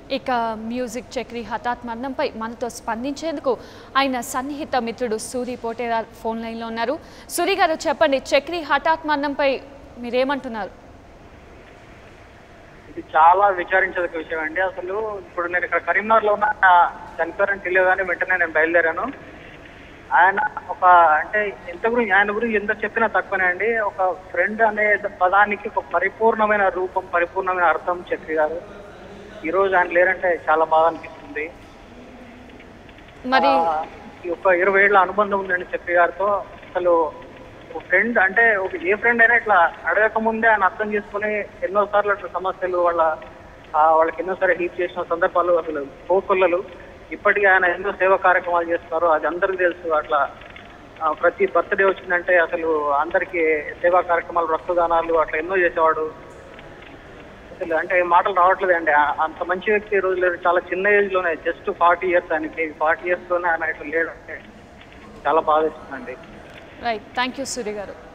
ఇక మ్యూజిక్ చక్రి హఠాత్ మరణంపై మనతో స్పందించేందుకు ఆయన సన్నిహిత మిత్రుడు సూరి పోటేరా ఫోన్ లైన్లో ఉన్నారు సూరి గారు చెప్పండి చక్రి హఠాత్ మరణంపై మీరేమంటున్నారు ఇది చాలా విచారించదగ్గ విషయం అండి అసలు ఇప్పుడు నేను ఇక్కడ కరీంనగర్లో ఉన్న చనిపోయారని తెలియగానే వెంటనే నేను బయలుదేరాను ఆయన ఒక అంటే ఎంత గురించి ఆయన గురించి ఎంత చెప్పినా తక్కువనే అండి ఒక ఫ్రెండ్ అనే పదానికి ఒక పరిపూర్ణమైన రూపం పరిపూర్ణమైన అర్థం చక్రి గారు ఈ రోజు ఆయన లేరంటే చాలా బాగా అనిపిస్తుంది మరి ఆ, ఈ ఒక ఇరవై ఏళ్ళ అనుబంధం ఉందండి చక్రి గారితో అసలు ఒక ఫ్రెండ్ అంటే ఒక ఏ ఫ్రెండ్ అయినా ఇట్లా అడగక ముందే ఆయన అర్థం చేసుకుని ఎన్నో సార్లు అట్లా సమస్యలు వాళ్ళ ఆ, వాళ్ళకి ఎన్నోసారి హెల్ప్ చేసిన సందర్భాలు అసలు కోకొల్లలు ఇప్పటికీ ఆయన ఎన్నో సేవా కార్యక్రమాలు చేస్తారు అది అందరికీ తెలుసు అట్లా ఆ, ప్రతి బర్త్డే వచ్చిందంటే అసలు అందరికీ సేవా కార్యక్రమాలు రక్తదానాలు అట్లా ఎన్నో చేసేవాడు అసలు అంటే మాటలు రావట్లేదండి ఆ- అంత మంచి వ్యక్తి ఈ రోజు లేరు చాలా చిన్న ఏజ్ లోనే జస్ట్ ఫార్టీ ఇయర్స్ ఆయనకి ఫార్టీ ఇయర్స్ లోనే ఆయన ఇట్లా లేడు అంటే చాలా బాధ ఇస్తుందండి రైట్ థ్యాంక్ యూ సూరి గారు